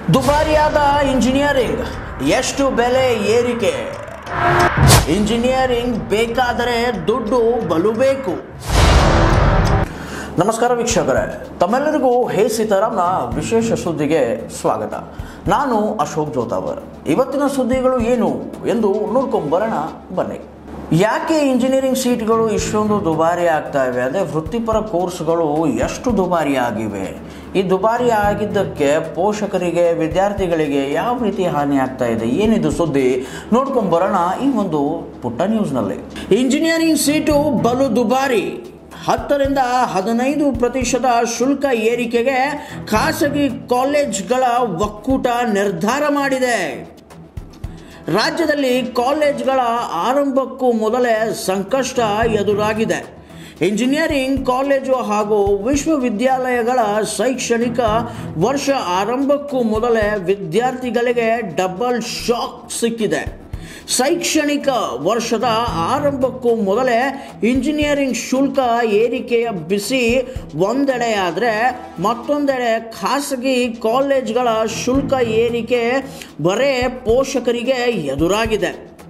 ದುಬಾರಿಯಾದ engineering ಎಷ್ಟು ಬೆಲೆ ಏರಿಕೆ ಇಂಜಿನಿಯರಿಂಗ್ ಬೇಕಾದರೆ ದುಡ್ಡು ಬಲು ಬೇಕು ನಮಸ್ಕಾರ ವೀಕ್ಷಕರೇ ತಮ್ಮೆಲ್ಲರಿಗೂ ಹೇ ಸೀತಾರಾಮ್ನ ವಿಶೇಷ ಸುದ್ದಿಗೆ ಸ್ವಾಗತ ನಾನು ಅಶೋಕ್ ಜೋತಾವರ್ ಇವತ್ತಿನ ಸುದ್ದಿಗಳು ಏನು ಎಂದು ನೋಡ್ಕೊಂಬರೋಣ ಬನ್ನಿ ಯಾಕೆ ಇಂಜಿನಿಯರಿಂಗ್ ಸೀಟ್ಗಳು ಇಷ್ಟೊಂದು ದುಬಾರಿ ಆಗ್ತಾ ಇವೆ ಅಂದರೆ ವೃತ್ತಿಪರ ಕೋರ್ಸ್ಗಳು ಎಷ್ಟು ದುಬಾರಿ ಆಗಿವೆ ಈ ದುಬಾರಿ ಆಗಿದ್ದಕ್ಕೆ ಪೋಷಕರಿಗೆ ವಿದ್ಯಾರ್ಥಿಗಳಿಗೆ ಯಾವ ರೀತಿ ಹಾನಿ ಆಗ್ತಾ ಇದೆ ಏನಿದು ಸುದ್ದಿ ನೋಡ್ಕೊಂಬರೋಣ ಈ ಒಂದು ಪುಟ್ಟ ನ್ಯೂಸ್ನಲ್ಲಿ ಇಂಜಿನಿಯರಿಂಗ್ ಸೀಟು ಬಲು ದುಬಾರಿ ಹತ್ತರಿಂದ ಹದಿನೈದು ಪ್ರತಿಶತ ಶುಲ್ಕ ಏರಿಕೆಗೆ ಖಾಸಗಿ ಕಾಲೇಜ್ಗಳ ಒಕ್ಕೂಟ ನಿರ್ಧಾರ ಮಾಡಿದೆ ರಾಜ್ಯದಲ್ಲಿ ಕಾಲೇಜ್ಗಳ ಆರಂಭಕ್ಕೂ ಮೊದಲೇ ಸಂಕಷ್ಟ ಎದುರಾಗಿದೆ ಇಂಜಿನಿಯರಿಂಗ್ ಕಾಲೇಜು ಹಾಗೂ ವಿಶ್ವವಿದ್ಯಾಲಯಗಳ ಶೈಕ್ಷಣಿಕ ವರ್ಷ ಆರಂಭಕ್ಕೂ ಮೊದಲೇ ವಿದ್ಯಾರ್ಥಿಗಳಿಗೆ ಡಬಲ್ ಶಾಕ್ ಸಿಕ್ಕಿದೆ ಶೈಕ್ಷಣಿಕ ವರ್ಷದ ಆರಂಭಕ್ಕೂ ಮೊದಲೇ ಇಂಜಿನಿಯರಿಂಗ್ ಶುಲ್ಕ ಏರಿಕೆಯ ಬಿಸಿ ಒಂದೆಡೆ ಆದರೆ ಮತ್ತೊಂದೆಡೆ ಖಾಸಗಿ ಕಾಲೇಜ್ಗಳ ಶುಲ್ಕ ಏರಿಕೆ ಬರೇ ಪೋಷಕರಿಗೆ ಎದುರಾಗಿದೆ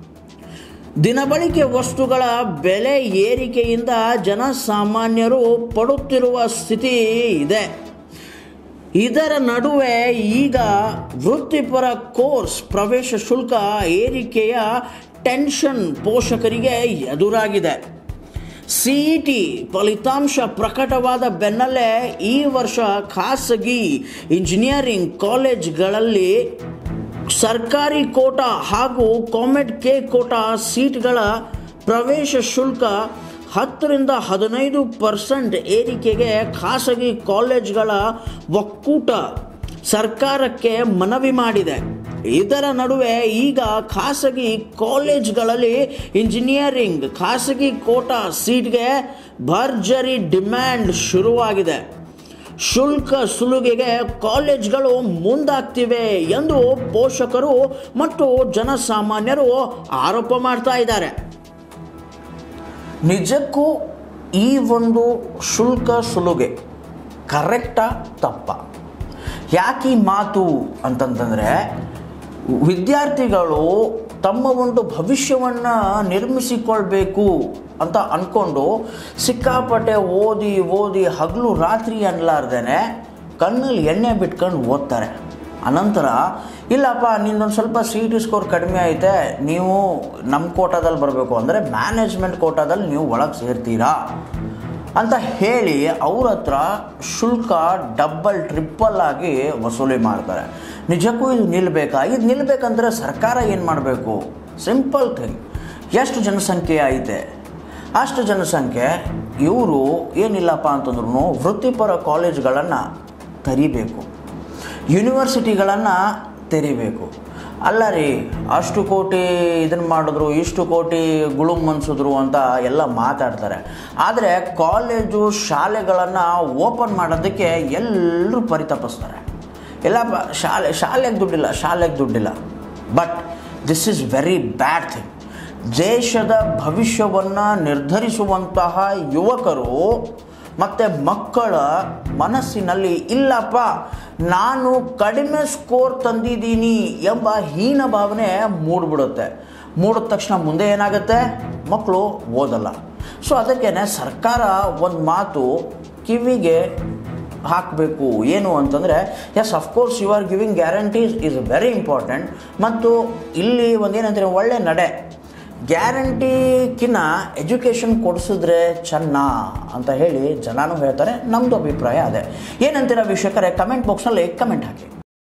ದಿನಬಳಕೆ ವಸ್ತುಗಳ ಬೆಲೆ ಏರಿಕೆಯಿಂದ ಜನಸಾಮಾನ್ಯರು ಪಡುತ್ತಿರುವ ಸ್ಥಿತಿ ಇದೆ ಇದರ ನಡುವೆ ಈಗ ವೃತ್ತಿಪರ ಕೋರ್ಸ್ ಪ್ರವೇಶ ಶುಲ್ಕ ಏರಿಕೆಯ ಟೆನ್ಷನ್ ಪೋಷಕರಿಗೆ ಎದುರಾಗಿದೆ ಸಿಇಟಿ ಫಲಿತಾಂಶ ಪ್ರಕಟವಾದ ಬೆನ್ನಲ್ಲೇ ಈ ವರ್ಷ ಖಾಸಗಿ ಇಂಜಿನಿಯರಿಂಗ್ ಕಾಲೇಜ್ಗಳಲ್ಲಿ ಸರ್ಕಾರಿ ಕೋಟಾ ಹಾಗೂ ಕಾಮೆಡ್ ಕೆ ಕೋಟಾ ಸೀಟ್ಗಳ ಪ್ರವೇಶ ಶುಲ್ಕ ಹತ್ತರಿಂದ ಹದಿನೈದು ಪರ್ಸೆಂಟ್ ಏರಿಕೆಗೆ ಖಾಸಗಿ ಕಾಲೇಜ್ಗಳ ಒಕ್ಕೂಟ ಸರ್ಕಾರಕ್ಕೆ ಮನವಿ ಮಾಡಿದೆ ಇದರ ನಡುವೆ ಈಗ ಖಾಸಗಿ ಕಾಲೇಜ್ಗಳಲ್ಲಿ ಇಂಜಿನಿಯರಿಂಗ್ ಖಾಸಗಿ ಕೋಟಾ ಸೀಟ್ಗೆ ಭರ್ಜರಿ ಡಿಮ್ಯಾಂಡ್ ಶುರುವಾಗಿದೆ ಶುಲ್ಕ ಸುಲುಗೆಗೆ ಕಾಲೇಜ್ಗಳು ಮುಂದಾಗ್ತಿವೆ ಎಂದು ಪೋಷಕರು ಮತ್ತು ಜನಸಾಮಾನ್ಯರು ಆರೋಪ ಮಾಡ್ತಾ ಇದ್ದಾರೆ ನಿಜಕ್ಕೂ ಈ ಒಂದು ಶುಲ್ಕ ಸುಲುಗೆ ಕರೆಕ್ಟಾ ತಪ್ಪ ಯಾಕೆ ಈ ಮಾತು ಅಂತಂತಂದರೆ ವಿದ್ಯಾರ್ಥಿಗಳು ತಮ್ಮ ಒಂದು ಭವಿಷ್ಯವನ್ನು ನಿರ್ಮಿಸಿಕೊಳ್ಬೇಕು ಅಂತ ಅಂದ್ಕೊಂಡು ಸಿಕ್ಕಾಪಟ್ಟೆ ಓದಿ ಓದಿ ಹಗಲು ರಾತ್ರಿ ಅನ್ಲಾರ್ದೇನೆ ಕಣ್ಣಲ್ಲಿ ಎಣ್ಣೆ ಬಿಟ್ಕೊಂಡು ಓದ್ತಾರೆ ಅನಂತರ ಇಲ್ಲಪ್ಪ ನಿಂದೊಂದು ಸ್ವಲ್ಪ ಸಿ ಟಿ ಸ್ಕೋರ್ ಕಡಿಮೆ ಐತೆ ನೀವು ನಮ್ಮ ಕೋಟಾದಲ್ಲಿ ಬರಬೇಕು ಅಂದರೆ ಮ್ಯಾನೇಜ್ಮೆಂಟ್ ಕೋಟಾದಲ್ಲಿ ನೀವು ಒಳಗೆ ಸೇರ್ತೀರಾ ಅಂತ ಹೇಳಿ ಅವ್ರ ಹತ್ರ ಶುಲ್ಕ ಡಬ್ಬಲ್ ಟ್ರಿಪ್ಪಲ್ ಆಗಿ ವಸೂಲಿ ಮಾಡ್ತಾರೆ ನಿಜಕ್ಕೂ ಇದು ನಿಲ್ಲಬೇಕಾ ಇದು ನಿಲ್ಲಬೇಕಂದ್ರೆ ಸರ್ಕಾರ ಏನು ಮಾಡಬೇಕು ಸಿಂಪಲ್ ಥಿಂಗ್ ಎಷ್ಟು ಜನಸಂಖ್ಯೆ ಐತೆ ಅಷ್ಟು ಜನಸಂಖ್ಯೆ ಇವರು ಏನಿಲ್ಲಪ್ಪ ಅಂತಂದ್ರೂ ವೃತ್ತಿಪರ ಕಾಲೇಜ್ಗಳನ್ನು ತೆರಿಬೇಕು ಯೂನಿವರ್ಸಿಟಿಗಳನ್ನು ತೆರಿಬೇಕು ಅಲ್ಲ ರೀ ಅಷ್ಟು ಕೋಟಿ ಇದನ್ನು ಮಾಡಿದ್ರು ಇಷ್ಟು ಕೋಟಿ ಗುಳುಮ್ ಮನ್ಸಿದ್ರು ಅಂತ ಎಲ್ಲ ಮಾತಾಡ್ತಾರೆ ಆದರೆ ಕಾಲೇಜು ಶಾಲೆಗಳನ್ನು ಓಪನ್ ಮಾಡೋದಕ್ಕೆ ಎಲ್ಲರೂ ಪರಿತಪಿಸ್ತಾರೆ ಎಲ್ಲಪ್ಪ ಶಾಲೆ ಶಾಲೆಗೆ ದುಡ್ಡಿಲ್ಲ ಶಾಲೆಗೆ ದುಡ್ಡಿಲ್ಲ but this is very bad thing ದೇಶದ ಭವಿಷ್ಯವನ್ನು ನಿರ್ಧರಿಸುವಂತಹ ಯುವಕರು ಮತ್ತು ಮಕ್ಕಳ ಮನಸ್ಸಿನಲ್ಲಿ ಇಲ್ಲಪ್ಪ ನಾನು ಕಡಿಮೆ ಸ್ಕೋರ್ ತಂದಿದ್ದೀನಿ ಎಂಬ ಹೀನ ಭಾವನೆ ಮೂಡ್ಬಿಡುತ್ತೆ ಮೂಡಿದ ತಕ್ಷಣ ಮುಂದೆ ಏನಾಗುತ್ತೆ ಮಕ್ಕಳು ಓದಲ್ಲ ಸೊ ಅದಕ್ಕೇ ಸರ್ಕಾರ ಒಂದು ಮಾತು ಕಿವಿಗೆ ಹಾಕಬೇಕು ಏನು ಅಂತಂದರೆ yes of course you are giving guarantees is very important ಮತ್ತು ಇಲ್ಲಿ ಒಂದೇನಂತಾರೆ ಒಳ್ಳೆ ನಡೆ ಗ್ಯಾರಂಟಿಕಿನ್ನ ಎಜುಕೇಷನ್ ಕೊಡಿಸಿದ್ರೆ ಚೆನ್ನ ಅಂತ ಹೇಳಿ ಜನನೂ ಹೇಳ್ತಾರೆ ನಮ್ಮದು ಅಭಿಪ್ರಾಯ ಅದೇ ಏನಂತೀರ ವೀಕ್ಷಕರೇ ಕಮೆಂಟ್ ಬಾಕ್ಸ್ನಲ್ಲಿ ಕಮೆಂಟ್ ಹಾಕಿ